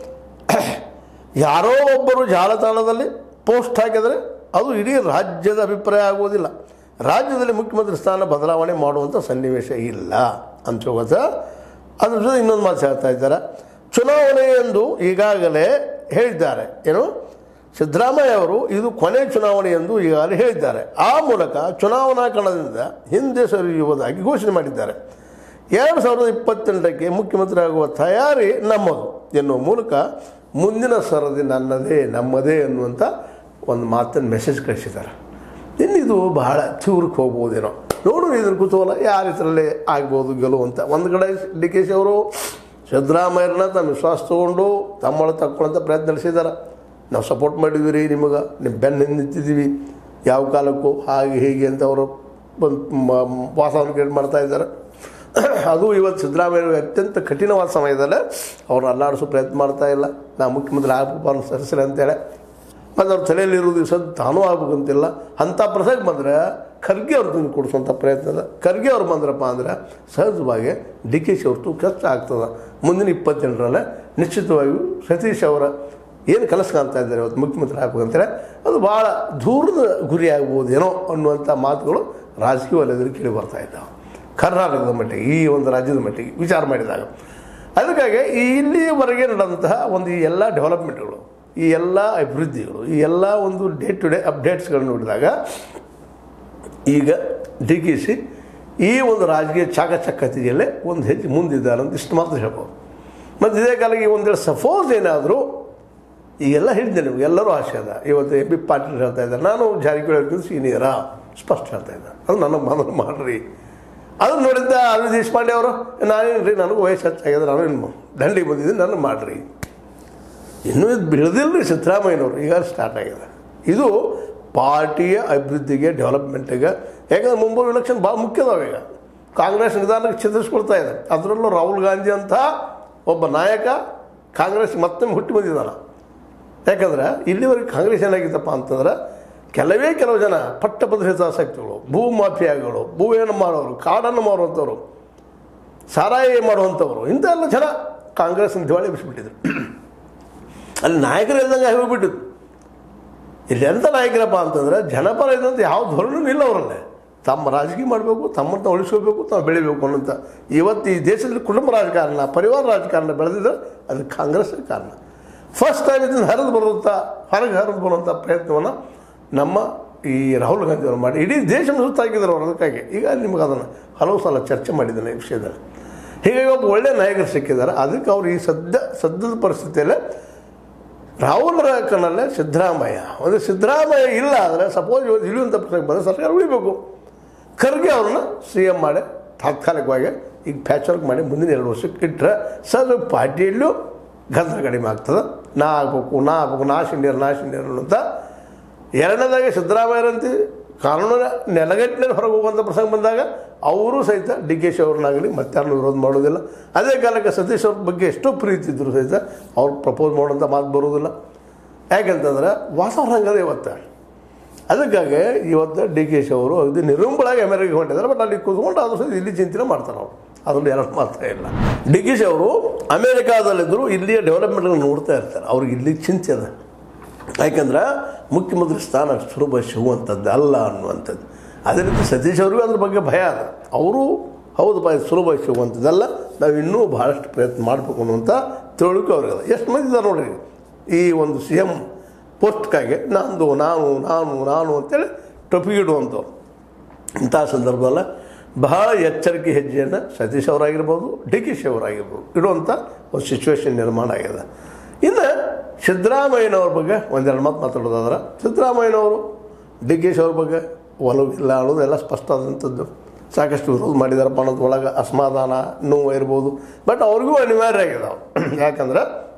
ಯಾರೋ ಒಬ್ಬರು ಜಾಲತಾಣದಲ್ಲಿ ಪೋಸ್ಟ್ ಹಾಕಿದರೆ ಅದು ಇಡೀ ರಾಜ್ಯದ ಅಭಿಪ್ರಾಯ ಆಗುವುದಿಲ್ಲ ರಾಜ್ಯದಲ್ಲಿ ಮುಖ್ಯಮಂತ್ರಿ ಸ್ಥಾನ ಬದಲಾವಣೆ ಮಾಡುವಂಥ ಸನ್ನಿವೇಶ ಇಲ್ಲ ಅಂತ ಹೋಗುತ್ತೆ ಅದ್ರ ಜೊತೆ ಇನ್ನೊಂದು ಮಾತು ಹೇಳ್ತಾ ಇದ್ದಾರೆ ಚುನಾವಣೆ ಎಂದು ಈಗಾಗಲೇ ಹೇಳಿದ್ದಾರೆ ಏನು ಸಿದ್ದರಾಮಯ್ಯ ಅವರು ಇದು ಕೊನೆ ಚುನಾವಣೆ ಎಂದು ಈಗಾಗಲೇ ಹೇಳಿದ್ದಾರೆ ಆ ಮೂಲಕ ಚುನಾವಣಾ ಕಣದಿಂದ ಹಿಂದೆ ಸರಿಯುವುದಾಗಿ ಘೋಷಣೆ ಮಾಡಿದ್ದಾರೆ ಎರಡು ಸಾವಿರದ ಇಪ್ಪತ್ತೆಂಟಕ್ಕೆ ಮುಖ್ಯಮಂತ್ರಿ ಆಗುವ ತಯಾರಿ ನಮ್ಮದು ಎನ್ನುವ ಮೂಲಕ ಮುಂದಿನ ಸರದಿ ನನ್ನದೇ ನಮ್ಮದೇ ಎನ್ನುವಂಥ ಒಂದು ಮಾತನ್ನು ಮೆಸೇಜ್ ಕಳಿಸಿದ್ದಾರೆ ಇನ್ನಿದು ಬಹಳ ತೀವ್ರಕ್ಕೆ ಹೋಗ್ಬೋದೇನೋ ನೋಡು ಇದ್ರ ಕುತೂಹಲ ಯಾರ ಇದರಲ್ಲಿ ಆಗ್ಬೋದು ಗೆಲುವಂತ ಒಂದು ಕಡೆ ಡಿ ಕೆ ಶಿ ಅವರು ಸಿದ್ದರಾಮಯ್ಯರನ್ನ ತಮ್ಮ ವಿಶ್ವಾಸ ತೊಗೊಂಡು ತಮ್ಮಳ ತಕ್ಕೊಳ್ಳೋಂಥ ಪ್ರಯತ್ನ ನಡೆಸಿದ್ದಾರೆ ನಾವು ಸಪೋರ್ಟ್ ಮಾಡಿದ್ವಿ ರೀ ನಿಮಗೆ ನಿಮ್ಮ ಬೆನ್ನ ಹಿಂದೆ ನಿಂತಿದ್ದೀವಿ ಯಾವ ಕಾಲಕ್ಕೂ ಹಾಗೆ ಹೀಗೆ ಅಂತ ಅವರು ಒಂದು ವಾಸವನ್ನು ಕೇಳಿ ಮಾಡ್ತಾ ಇದ್ದಾರೆ ಅದು ಇವತ್ತು ಸಿದ್ದರಾಮಯ್ಯ ಅತ್ಯಂತ ಕಠಿಣವಾದ ಸಮಯದಲ್ಲೇ ಅವ್ರನ್ನ ಅಲ್ಲಾಡಿಸೋ ಪ್ರಯತ್ನ ಮಾಡ್ತಾ ಇಲ್ಲ ನಾ ಮುಖ್ಯಮಂತ್ರಿ ಆಗಬೇಕು ಸರಿಸಿಲ್ಲ ಅಂತೇಳಿ ಮತ್ತು ಅವ್ರ ತಲೆಯಲ್ಲಿ ಇರೋದು ಸದ್ ತಾನೂ ಆಗ್ಬೇಕಂತಿಲ್ಲ ಅಂಥ ಪ್ರಸಂಗ ಬಂದರೆ ಖರ್ಗೆ ಅವ್ರ ತಂದು ಕೊಡಿಸುವಂಥ ಪ್ರಯತ್ನ ಅದ ಖರ್ಗೆ ಅವ್ರು ಬಂದ್ರಪ್ಪ ಅಂದ್ರೆ ಸಹಜವಾಗಿ ಡಿ ಕೆ ಶಿ ಅವ್ರದ್ದು ಕಷ್ಟ ಆಗ್ತದೆ ಮುಂದಿನ ಇಪ್ಪತ್ತೆಂಟರಲ್ಲೇ ನಿಶ್ಚಿತವಾಗಿಯೂ ಸತೀಶ್ ಅವರ ಏನು ಕನಸು ಕಾಣ್ತಾ ಇದ್ದಾರೆ ಇವತ್ತು ಮುಖ್ಯಮಂತ್ರಿ ಆಗ್ಬೇಕಂತಾರೆ ಅದು ಭಾಳ ದೂರದ ಗುರಿ ಆಗ್ಬೋದೇನೋ ಅನ್ನುವಂಥ ಮಾತುಗಳು ರಾಜಕೀಯ ವಲಯದಲ್ಲಿ ಕೇಳಿ ಬರ್ತಾ ಇದ್ದಾವೆ ಕರ್ನಾಟಕದ ಮಟ್ಟಿಗೆ ಈ ಒಂದು ರಾಜ್ಯದ ಮಟ್ಟಿಗೆ ವಿಚಾರ ಮಾಡಿದಾಗ ಅದಕ್ಕಾಗಿ ಈ ಇಲ್ಲಿಯವರೆಗೆ ನಡೆದಂತಹ ಒಂದು ಈ ಎಲ್ಲ ಡೆವಲಪ್ಮೆಂಟ್ಗಳು ಈ ಎಲ್ಲ ಅಭಿವೃದ್ಧಿಗಳು ಈ ಎಲ್ಲ ಒಂದು ಡೇ ಟು ಡೇ ಅಪ್ಡೇಟ್ಸ್ಗಳನ್ನು ನೋಡಿದಾಗ ಈಗ ಡಿ ಕೆ ಸಿ ಈ ಒಂದು ರಾಜಕೀಯ ಚಾಕಚಕ್ಯತೆಯಲ್ಲೇ ಒಂದು ಹೆಜ್ಜೆ ಮುಂದಿದ್ದಾರೆ ಅಂತ ಇಷ್ಟು ಮಾತ್ರ ಹೇಳ್ಬೋದು ಮತ್ತು ಇದೇ ಕಾಲಕ್ಕೆ ಒಂದೆರಡು ಸಪೋಸ್ ಏನಾದರೂ ಈಗೆಲ್ಲ ಹೇಳಿದ್ದೆ ನಿಮ್ಗೆ ಎಲ್ಲರೂ ಆಸೆ ಅದ ಇವತ್ತು ಎ ಬಿ ಪಾಟೀಲ್ ಹೇಳ್ತಾ ಇದ್ದಾರೆ ನಾನು ಜಾರಕಿಹೊಳಿ ಅವ್ರಿಗಿಂತ ಸೀನಿಯರ ಸ್ಪಷ್ಟ ಹೇಳ್ತಾ ಇದ್ದಾರೆ ಅದು ನನಗೆ ಮನವಿ ಮಾಡಿರಿ ಅದನ್ನು ನೋಡಿದ್ದ ಅರವಿಂದ್ ದೇಶಪಾಂಡೆ ಅವರು ನಾನೇನು ರೀ ನನಗೂ ವಯಸ್ಸು ಹೆಚ್ಚಾಗಿದೆ ನಾನು ಏನು ದಂಡಿಗೆ ಬಂದಿದ್ದೀನಿ ನಾನು ಮಾಡಿರಿ ಇನ್ನೂ ಇದು ಬೆಳೆದಿಲ್ಲ ರೀ ಸಿದ್ದರಾಮಯ್ಯನವರು ಈಗ ಸ್ಟಾರ್ಟ್ ಆಗಿದೆ ಇದು ಪಾರ್ಟಿಯ ಅಭಿವೃದ್ಧಿಗೆ ಡೆವಲಪ್ಮೆಂಟಿಗೆ ಯಾಕಂದ್ರೆ ಮುಂಬರುವ ಎಲೆಕ್ಷನ್ ಭಾಳ ಮುಖ್ಯ ಅದಾವ ಈಗ ಕಾಂಗ್ರೆಸ್ ನಿಧಾನಕ್ಕೆ ಚಿತ್ರಿಸ್ಕೊಳ್ತಾ ಇದೆ ಅದರಲ್ಲೂ ರಾಹುಲ್ ಗಾಂಧಿ ಅಂತ ಒಬ್ಬ ನಾಯಕ ಕಾಂಗ್ರೆಸ್ ಮತ್ತೊಮ್ಮೆ ಹುಟ್ಟಿ ಬಂದಿದ್ದಾನೆ ಯಾಕಂದ್ರೆ ಇಲ್ಲಿವರೆಗೆ ಕಾಂಗ್ರೆಸ್ ಏನಾಗಿತ್ತಪ್ಪ ಅಂತಂದ್ರೆ ಕೆಲವೇ ಕೆಲವು ಜನ ಪಟ್ಟಭದ್ರ ಹಿತಾಸಕ್ತಿಗಳು ಭೂ ಮಾಫಿಯಾಗಳು ಭೂವೇನು ಮಾಡೋರು ಕಾಡನ್ನು ಮಾರುವಂಥವ್ರು ಸಾರಾಯಿ ಮಾಡುವಂಥವ್ರು ಇಂಥ ಎಲ್ಲ ಜನ ಕಾಂಗ್ರೆಸ್ನ ದಿವಾಳಿ ಬಿಸಿಬಿಟ್ಟಿದ್ರು ಅಲ್ಲಿ ನಾಯಕರು ಇಲ್ದಂಗೆ ಹೋಗ್ಬಿಟ್ಟಿದ್ದು ಇಲ್ಲಿ ಎಂಥ ನಾಯಕರಪ್ಪ ಅಂತಂದ್ರೆ ಜನಪರ ಇದ್ದಂಥ ಯಾವ ಧೋರಣೆನೂ ಇಲ್ಲ ಅವರಲ್ಲೇ ತಮ್ಮ ರಾಜಕೀಯ ಮಾಡಬೇಕು ತಮ್ಮನ್ನು ಉಳಿಸ್ಕೋಬೇಕು ತಾವು ಬೆಳಿಬೇಕು ಅನ್ನೋಂಥ ಇವತ್ತು ಈ ದೇಶದಲ್ಲಿ ಕುಟುಂಬ ರಾಜಕಾರಣ ಪರಿವಾರ ರಾಜಕಾರಣ ಬೆಳೆದಿದ್ರೆ ಅದು ಕಾಂಗ್ರೆಸ್ ಕಾರಣ ಫಸ್ಟ್ ಟೈಮ್ ಇದನ್ನು ಹರಿದು ಬರುವಂಥ ಹೊರಗೆ ಹರಿದು ಬರುವಂಥ ಪ್ರಯತ್ನವನ್ನು ನಮ್ಮ ಈ ರಾಹುಲ್ ಗಾಂಧಿ ಅವರು ಮಾಡಿ ಇಡೀ ದೇಶ ಸುತ್ತಾಕಿದ್ದಾರೆ ಅವರು ಅದಕ್ಕಾಗಿ ಈಗ ನಿಮಗೆ ಅದನ್ನು ಹಲವು ಸಲ ಚರ್ಚೆ ಮಾಡಿದ್ದೇನೆ ಈ ವಿಷಯದಲ್ಲಿ ಹೀಗಾಗಿ ಒಬ್ಬ ಒಳ್ಳೆಯ ನಾಯಕರು ಸಿಕ್ಕಿದ್ದಾರೆ ಅದಕ್ಕೆ ಅವರು ಈ ಸದ್ಯ ಸದ್ಯದ ಪರಿಸ್ಥಿತಿಯಲ್ಲೇ ರಾಹುಲ್ರ ಕಣ್ಣಲ್ಲೇ ಸಿದ್ದರಾಮಯ್ಯ ಒಂದು ಸಿದ್ದರಾಮಯ್ಯ ಇಲ್ಲ ಅಂದರೆ ಸಪೋಸ್ ಇವತ್ತು ಇಳಿಯುವಂಥ ಪ್ರಸಂಗ ಬಂದರೆ ಸರ್ಕಾರ ಉಳಿಬೇಕು ಖರ್ಗೆ ಅವ್ರನ್ನ ಸಿ ಎಮ್ ಮಾಡಿ ತಾತ್ಕಾಲಿಕವಾಗಿ ಈಗ ಪ್ಯಾಚ್ ವರ್ಕ್ ಮಾಡಿ ಮುಂದಿನ ಎರಡು ವರ್ಷಕ್ಕೆ ಇಟ್ಟರೆ ಸರ್ ಪಾರ್ಟಿಯಲ್ಲೂ ಗದ್ದಲ ಕಡಿಮೆ ಆಗ್ತದೆ ನಾ ಆಗ್ಬೇಕು ನಾ ಆಗ್ಬೇಕು ನಾ ಶಿಂಡಿಯರ್ ನಾ ಶಿಂಡಿಯರ್ ಅಂತ ಎರಡನೇದಾಗಿ ಸಿದ್ದರಾಮಯ್ಯರಂತೆ ಕಾನೂನಿನ ನೆಲಗಟ್ಟಿನಲ್ಲಿ ಹೊರಗೆ ಹೋಗುವಂಥ ಪ್ರಸಂಗ ಬಂದಾಗ ಅವರು ಸಹಿತ ಡಿ ಕೆ ಶಿ ಅವ್ರನ್ನಾಗಲಿ ಮತ್ತಾರನ್ನು ವಿರೋಧ ಮಾಡೋದಿಲ್ಲ ಅದೇ ಕಾಲಕ್ಕೆ ಸತೀಶ್ ಅವ್ರ ಬಗ್ಗೆ ಎಷ್ಟೋ ಪ್ರೀತಿ ಇದ್ದರು ಸಹಿತ ಅವ್ರು ಪ್ರಪೋಸ್ ಮಾಡೋಂಥ ಮಾತು ಬರೋದಿಲ್ಲ ಯಾಕಂತಂದ್ರೆ ವಾತಾವರಣ ಹಂಗದ ಇವತ್ತು ಅದಕ್ಕಾಗಿ ಇವತ್ತು ಡಿ ಕೆ ಶಿ ಅವರು ಇದು ನಿರುಂಬಳಾಗಿ ಅಮೆರಿಕ ಹೊಂಟಿದ್ದಾರೆ ಬಟ್ ಅಲ್ಲಿ ಕೂತ್ಕೊಂಡು ಅದು ಸಹ ಇಲ್ಲಿ ಚಿಂತನೆ ಮಾಡ್ತಾರೆ ಅವರು ಅದರಲ್ಲಿ ಎರಡು ಮಾತ್ರ ಇಲ್ಲ ಡಿ ಕೆ ಶಿ ಅವರು ಅಮೇರಿಕಾದಲ್ಲಿದ್ದರು ಇಲ್ಲಿಯ ಡೆವಲಪ್ಮೆಂಟ್ಗಳನ್ನ ನೋಡ್ತಾ ಇರ್ತಾರೆ ಅವ್ರಿಗೆ ಇಲ್ಲಿ ಚಿಂತೆ ಅದ ಯಾಕಂದ್ರೆ ಮುಖ್ಯಮಂತ್ರಿ ಸ್ಥಾನ ಅಷ್ಟು ಸುಲಭ ಸಿಗುವಂಥದ್ದು ಅಲ್ಲ ಅನ್ನುವಂಥದ್ದು ಅದೇ ರೀತಿ ಸತೀಶ್ ಅವ್ರಿಗೂ ಅದ್ರ ಬಗ್ಗೆ ಭಯ ಅದ ಅವರು ಹೌದಪ್ಪ ಇದು ಸುಲಭ ಸಿಗುವಂಥದ್ದಲ್ಲ ನಾವು ಇನ್ನೂ ಭಾಳಷ್ಟು ಪ್ರಯತ್ನ ಮಾಡಬೇಕು ಅನ್ನುವಂಥ ತಿಳುವಳಿಕೆ ಅವ್ರಿಗೆ ಎಷ್ಟು ಮಂದಿ ಇದ್ದಾರೆ ನೋಡ್ರಿ ಈ ಒಂದು ಸಿ ಎಮ್ ಪೋಸ್ಟ್ಗಾಗಿ ನಂದು ನಾನು ನಾನು ನಾನು ಅಂತೇಳಿ ಟೊಪಿಗಿಡುವಂಥವ್ರು ಇಂಥ ಸಂದರ್ಭದಲ್ಲಿ ಬಹಳ ಎಚ್ಚರಿಕೆ ಹೆಜ್ಜೆಯನ್ನು ಸತೀಶ್ ಅವರಾಗಿರ್ಬೋದು ಡಿ ಕೆ ಶಿ ಅವರಾಗಿರ್ಬೋದು ಇಡುವಂಥ ಒಂದು ಸಿಚುವೇಶನ್ ನಿರ್ಮಾಣ ಆಗಿದೆ ಇನ್ನು ಸಿದ್ದರಾಮಯ್ಯನವ್ರ ಬಗ್ಗೆ ಒಂದೆರಡು ಮಾತು ಮಾತಾಡೋದಾದ್ರೆ ಸಿದ್ದರಾಮಯ್ಯನವರು ಡಿ ಕೆ ಶಿ ಅವ್ರ ಬಗ್ಗೆ ಒಲವಿಲ್ಲ ಅನ್ನೋದೆಲ್ಲ ಸ್ಪಷ್ಟ ಆದಂಥದ್ದು ಸಾಕಷ್ಟು ವಿರೋಧ ಮಾಡಿದಾರಪ್ಪ ಅನ್ನೋದು ಒಳಗೆ ಅಸಮಾಧಾನ ನೋವು ಇರ್ಬೋದು ಬಟ್ ಅವ್ರಿಗೂ ಅನಿವಾರ್ಯ ಆಗಿದೆ ಅವ್ರು ಯಾಕಂದ್ರೆ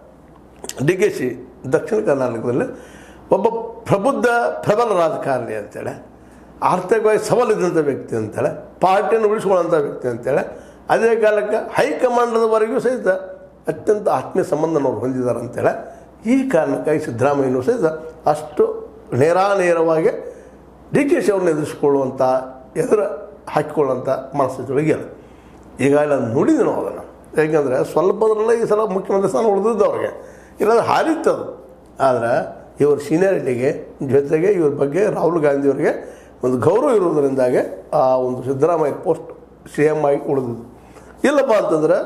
ಡಿ ಕೆ ಶಿ ದಕ್ಷಿಣ ಕರ್ನಾಟಕದಲ್ಲಿ ಒಬ್ಬ ಪ್ರಬುದ್ಧ ಪ್ರಬಲ ರಾಜಕಾರಣಿ ಅಂತೇಳಿ ಆರ್ಥಿಕವಾಗಿ ಸಬಲಿದ್ದಂಥ ವ್ಯಕ್ತಿ ಅಂತೇಳಿ ಪಾರ್ಟಿಯನ್ನು ಉಳಿಸ್ಕೊಳ್ಳೋಂಥ ವ್ಯಕ್ತಿ ಅಂತೇಳಿ ಅದೇ ಕಾಲಕ್ಕೆ ಹೈಕಮಾಂಡದವರೆಗೂ ಸಹಿತ ಅತ್ಯಂತ ಆತ್ಮೀಯ ಸಂಬಂಧನವ್ರು ಹೊಂದಿದ್ದಾರೆ ಅಂತೇಳಿ ಈ ಕಾರಣಕ್ಕಾಗಿ ಸಿದ್ದರಾಮಯ್ಯನೂ ಸಹಿತ ಅಷ್ಟು ನೇರಾನೇರವಾಗಿ ಡಿ ಕೆ ಶಿ ಅವ್ರನ್ನ ಎದುರಿಸ್ಕೊಳ್ಳುವಂಥ ಎದುರು ಹಾಕಿಕೊಳ್ಳುವಂಥ ಮನಸ್ಥಿತಿಯೊಳಗೆ ಇಲ್ಲ ಈಗಾಗಲೇ ಅದು ನೋಡಿದ್ವಿ ನಾವು ಅದನ್ನು ಯಾಕೆಂದರೆ ಸ್ವಲ್ಪದ್ರಲ್ಲೇ ಈ ಸಲ ಮುಖ್ಯಮಂತ್ರಿ ಸ್ಥಾನ ಉಳಿದಿದ್ದು ಅವ್ರಿಗೆ ಇಲ್ಲಾಂದ್ರೆ ಹಾರಿತ್ತು ಅದು ಆದರೆ ಇವ್ರ ಸೀನಿಯಾರಿಟಿಗೆ ಜೊತೆಗೆ ಇವ್ರ ಬಗ್ಗೆ ರಾಹುಲ್ ಗಾಂಧಿಯವರಿಗೆ ಒಂದು ಗೌರವ ಇರೋದರಿಂದಾಗೆ ಆ ಒಂದು ಸಿದ್ದರಾಮಯ್ಯ ಪೋಸ್ಟ್ ಸಿ ಎಮ್ ಆಗಿ ಉಳಿದಿದ್ದು ಇಲ್ಲಪ್ಪ ಅಂತಂದ್ರೆ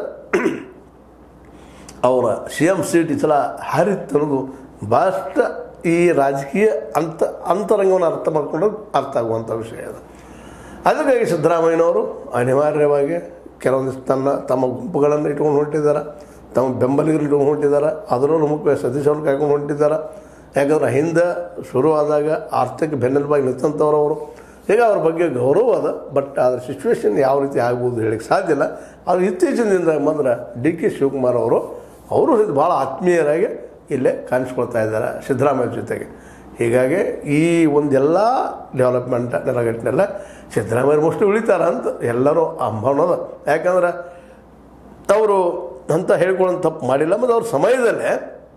ಅವರ ಸಿ ಎಮ್ ಸೀಟ್ ಈ ಸಲ ಹಾರಿತ್ತು ಅನ್ನೋದು ಭಾಳಷ್ಟು ಈ ರಾಜಕೀಯ ಅಂತ ಅಂತರಂಗವನ್ನು ಅರ್ಥ ಮಾಡ್ಕೊಂಡು ಅರ್ಥ ಆಗುವಂಥ ವಿಷಯ ಅದು ಅದಕ್ಕಾಗಿ ಸಿದ್ದರಾಮಯ್ಯನವರು ಅನಿವಾರ್ಯವಾಗಿ ಕೆಲವೊಂದಿಷ್ಟು ತನ್ನ ತಮ್ಮ ಗುಂಪುಗಳನ್ನು ಇಟ್ಕೊಂಡು ಹೊಂಟಿದ್ದಾರೆ ತಮ್ಮ ಬೆಂಬಲಿಗರು ಇಟ್ಕೊಂಡು ಹೊಂಟಿದ್ದಾರೆ ಅದರಲ್ಲೂ ಮುಖ್ಯ ಸತೀಶ್ ಅವ್ರು ಕಾಯ್ಕೊಂಡು ಹೊಂಟಿದ್ದಾರೆ ಯಾಕಂದ್ರೆ ಹಿಂದೆ ಶುರುವಾದಾಗ ಆರ್ಥಿಕ ಬೆನ್ನೆಲುಬಾಗಿ ನಿಂತಂಥವ್ರು ಅವರು ಈಗ ಅವ್ರ ಬಗ್ಗೆ ಗೌರವ ಅದ ಬಟ್ ಅದ್ರ ಸಿಚುವೇಶನ್ ಯಾವ ರೀತಿ ಆಗ್ಬೋದು ಹೇಳಿಕ್ಕೆ ಸಾಧ್ಯ ಇಲ್ಲ ಅದು ಇತ್ತೀಚಿನ ದಿನದಾಗ ಬಂದ್ರೆ ಡಿ ಕೆ ಶಿವಕುಮಾರ್ ಅವರು ಅವರು ಸಹಿತ ಭಾಳ ಆತ್ಮೀಯರಾಗಿ ಇಲ್ಲೇ ಕಾಣಿಸ್ಕೊಳ್ತಾ ಇದ್ದಾರೆ ಸಿದ್ದರಾಮಯ್ಯ ಜೊತೆಗೆ ಹೀಗಾಗಿ ಈ ಒಂದೆಲ್ಲ ಡೆವಲಪ್ಮೆಂಟ್ ನೆಲಗಟ್ಟಿನೆಲ್ಲ ಸಿದ್ದರಾಮಯ್ಯ ಮೋಸ್ಟ್ಲಿ ಉಳಿತಾರ ಅಂತ ಎಲ್ಲರೂ ಅಂಬನೋದ ಯಾಕಂದ್ರೆ ಅವರು ಅಂತ ಹೇಳ್ಕೊಳ್ಳೋದು ತಪ್ಪು ಮಾಡಿಲ್ಲ ಮತ್ತು ಅವ್ರ ಸಮಯದಲ್ಲೇ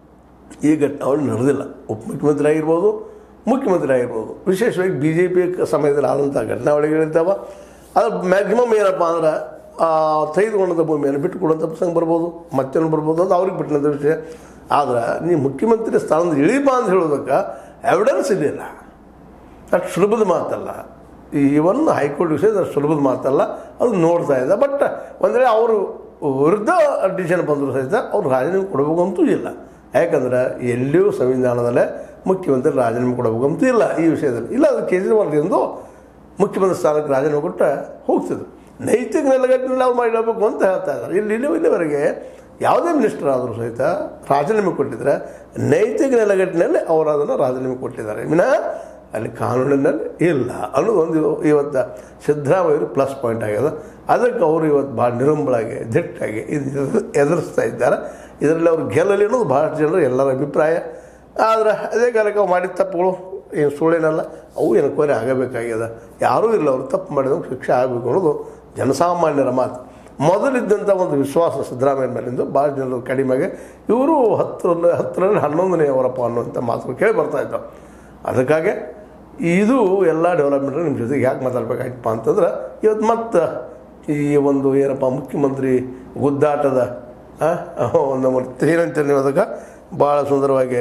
ಈ ಘಟನಾವಳಿ ನಡೆದಿಲ್ಲ ಉಪಮುಖ್ಯಮಂತ್ರಿ ಆಗಿರ್ಬೋದು ಮುಖ್ಯಮಂತ್ರಿ ಆಗಿರ್ಬೋದು ವಿಶೇಷವಾಗಿ ಬಿ ಜೆ ಪಿ ಸಮಯದಲ್ಲಿ ಆದಂಥ ಘಟನಾವಳಿಗಳಿದ್ದಾವೆ ಅದು ಮ್ಯಾಕ್ಸಿಮಮ್ ಏನಪ್ಪ ಅಂದ್ರೆ ಆ ತೆಗೆದುಕೊಂಡಂಥ ಭೂಮಿಯನ್ನು ಬಿಟ್ಟುಕೊಡುವಂಥ ಪ್ರಸಂಗ ಬರ್ಬೋದು ಮತ್ತೇನು ಬರ್ಬೋದು ಅಂತ ಅವ್ರಿಗೆ ಬಿಟ್ಟಂಥ ವಿಷಯ ಆದ್ರೆ ನೀವು ಮುಖ್ಯಮಂತ್ರಿ ಸ್ಥಾನದ ಇಳಿಬಾ ಅಂತ ಹೇಳೋದಕ್ಕೆ ಎವಿಡೆನ್ಸ್ ಇದೆಯಲ್ಲ ಅಷ್ಟು ಸುಲಭದ ಮಾತಲ್ಲ ಇವನ್ ಹೈಕೋರ್ಟ್ ವಿಷಯ ಅಷ್ಟು ಸುಲಭದ ಮಾತಲ್ಲ ಅದು ನೋಡ್ತಾ ಇದೆ ಬಟ್ ಒಂದು ವೇಳೆ ಅವರು ವಿರುದ್ಧ ಡಿಸಿಷನ್ ಬಂದರೂ ಸಹಿತ ಅವ್ರು ರಾಜೀನಾಮೆ ಕೊಡಬೇಕು ಅಂತೂ ಇಲ್ಲ ಯಾಕಂದ್ರೆ ಎಲ್ಲಿಯೂ ಸಂವಿಧಾನದಲ್ಲೇ ಮುಖ್ಯಮಂತ್ರಿ ರಾಜೀನಾಮೆ ಕೊಡಬೇಕು ಅಂತೂ ಇಲ್ಲ ಈ ವಿಷಯದಲ್ಲಿ ಇಲ್ಲ ಅದು ಕೇಜ್ರಿವಾಲ್ರಿಂದ ಮುಖ್ಯಮಂತ್ರಿ ಸ್ಥಾನಕ್ಕೆ ರಾಜೀನಾಮೆ ಕೊಟ್ಟ ಹೋಗ್ತಿದ್ರು ನೈತಿಕ ನೆಲೆಗಟ್ಟಿನಲ್ಲಿ ಅವ್ರು ಮಾಡಿಡಬೇಕು ಅಂತ ಹೇಳ್ತಾ ಇದ್ದಾರೆ ಇಲ್ಲಿ ಇಲ್ಲಿ ಇಲ್ಲಿವರೆಗೆ ಯಾವುದೇ ಮಿನಿಸ್ಟರ್ ಆದರೂ ಸಹಿತ ರಾಜೀನಾಮೆ ಕೊಟ್ಟಿದ್ರೆ ನೈತಿಕ ನೆಲೆಗಟ್ಟಿನಲ್ಲಿ ಅವರು ಅದನ್ನು ರಾಜೀನಾಮೆ ಕೊಟ್ಟಿದ್ದಾರೆ ವಿನಃ ಅಲ್ಲಿ ಕಾನೂನಿನಲ್ಲಿ ಇಲ್ಲ ಅನ್ನೋದು ಒಂದು ಇವತ್ತು ಸಿದ್ದರಾಮಯ್ಯರು ಪ್ಲಸ್ ಪಾಯಿಂಟ್ ಆಗ್ಯದ ಅದಕ್ಕೆ ಅವರು ಇವತ್ತು ಭಾಳ ನಿರಂಬಳಾಗಿ ದಿಟ್ಟಾಗಿ ಇದು ಎದುರಿಸ್ತಾ ಇದ್ದಾರೆ ಇದರಲ್ಲಿ ಅವ್ರು ಗೆಲ್ಲಲಿ ಅನ್ನೋದು ಭಾಳಷ್ಟು ಜನರು ಎಲ್ಲರ ಅಭಿಪ್ರಾಯ ಆದರೆ ಅದೇ ಕಾಲಕ್ಕೆ ಅವ್ರು ಮಾಡಿದ ತಪ್ಪುಗಳು ಏನು ಸುಳ್ಳೇನಲ್ಲ ಅವು ಏನಕ್ಕೋರೆ ಆಗಬೇಕಾಗ್ಯದ ಯಾರೂ ಇಲ್ಲ ಅವರು ತಪ್ಪು ಮಾಡಿದವ್ರು ಶಿಕ್ಷೆ ಆಗಬೇಕು ಅನ್ನೋದು ಜನಸಾಮಾನ್ಯರ ಮಾತು ಮೊದಲಿದ್ದಂಥ ಒಂದು ವಿಶ್ವಾಸ ಸಿದ್ದರಾಮಯ್ಯ ಮೇಲಿಂದ ಭಾಳ ಜನರು ಕಡಿಮೆಗೆ ಇವರು ಹತ್ತರಲ್ಲಿ ಹತ್ತರಲ್ಲಿ ಹನ್ನೊಂದನೇ ಅವರಪ್ಪ ಅನ್ನುವಂಥ ಮಾತುಗಳು ಕೇಳಿ ಬರ್ತಾ ಇದ್ದಾವೆ ಅದಕ್ಕಾಗಿ ಇದು ಎಲ್ಲ ಡೆವಲಪ್ಮೆಂಟ್ ನಿಮ್ಮ ಜೊತೆಗೆ ಯಾಕೆ ಮಾತಾಡ್ಬೇಕಾಯ್ತಪ್ಪ ಅಂತಂದ್ರೆ ಇವತ್ತು ಮತ್ತೆ ಈ ಒಂದು ಏನಪ್ಪ ಮುಖ್ಯಮಂತ್ರಿ ಗುದ್ದಾಟದ ಆ, ನಮ್ಮ ಏನಂತೇಳಿ ನೀವು ಅದಕ್ಕೆ ಭಾಳ ಸುಂದರವಾಗಿ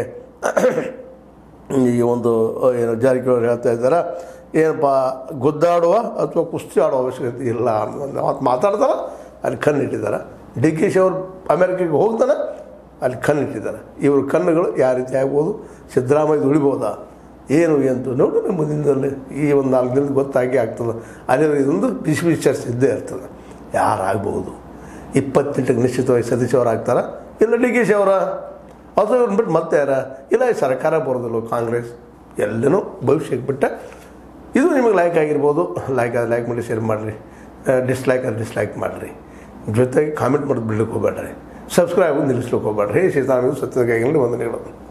ಈ ಒಂದು ಏನು ಜಾರಕಿಹೊಳಿ ಹೇಳ್ತಾ ಇದ್ದಾರೆ ಏನಪ್ಪ ಗುದ್ದಾಡುವ ಅಥವಾ ಕುಸ್ತಿ ಆಡುವ ಅವಶ್ಯಕತೆ ಇಲ್ಲ ಅನ್ನೋ ಒಂದು ಮಾತು ಮಾತಾಡ್ತಾರೆ ಅಲ್ಲಿ ಕಣ್ಣಿಟ್ಟಿದ್ದಾರೆ ಡಿ ಕೆ ಶಿ ಅವ್ರು ಅಮೆರಿಕಕ್ಕೆ ಹೋಗ್ತಾನೆ ಅಲ್ಲಿ ಕಣ್ಣಿಟ್ಟಿದ್ದಾರೆ ಇವ್ರ ಕಣ್ಣುಗಳು ಯಾವ ರೀತಿ ಆಗ್ಬೋದು ಸಿದ್ದರಾಮಯ್ಯ ಉಳಿಬೋದಾ ಏನು ಎಂತು ನೋಡೋಣ ಮುಂದಿನದಲ್ಲಿ ಈ ಒಂದು ನಾಲ್ಕು ದಿನದ ಗೊತ್ತಾಗಿ ಆಗ್ತದೆ ಅಲ್ಲಿ ಇದೊಂದು ಬಿಸಿ ಬಿಸಿ ಚರ್ಚೆ ಇದ್ದೇ ಇರ್ತದೆ ಯಾರಾಗ್ಬೋದು ಇಪ್ಪತ್ತೆಂಟಕ್ಕೆ ನಿಶ್ಚಿತವಾಗಿ ಸದಸ್ಯವರಾಗ್ತಾರ ಇಲ್ಲ ಡಿ ಕೆ ಶಿ ಅವರ ಅದು ಇವ್ರನ್ನ ಬಿಟ್ಟು ಮತ್ತೆ ಯಾರ ಇಲ್ಲ ಈ ಸರ್ಕಾರ ಬರೋದಿಲ್ಲ ಕಾಂಗ್ರೆಸ್ ಎಲ್ಲನೂ ಭವಿಷ್ಯಕ್ಕೆ ಬಿಟ್ಟ ಇದು ನಿಮಗೆ ಲೈಕ್ ಆಗಿರ್ಬೋದು ಲೈಕ್ ಆದ್ರೆ ಲೈಕ್ ಮಾಡಿ ಶೇರ್ ಮಾಡಿರಿ ಡಿಸ್ಲೈಕ್ ಆದ್ರೆ ಡಿಸ್ಲೈಕ್ ಮಾಡಿರಿ ಜೊತೆಗೆ ಕಾಮೆಂಟ್ ಮಾಡೋದು ಬಿಡ್ಲಿಕ್ಕೆ ಹೋಗ್ಬೇಡ್ರಿ ಸಬ್ಸ್ಕ್ರೈಬ್ ನಿಲ್ಲಿಸ್ಲಿಕ್ಕೆ ಹೋಗ್ಬೇಡ್ರಿ ಸೀತಾರಾಮ ಸತ್ಯದ ಕೈಗಳಲ್ಲಿ ವಂದನೆಗಳು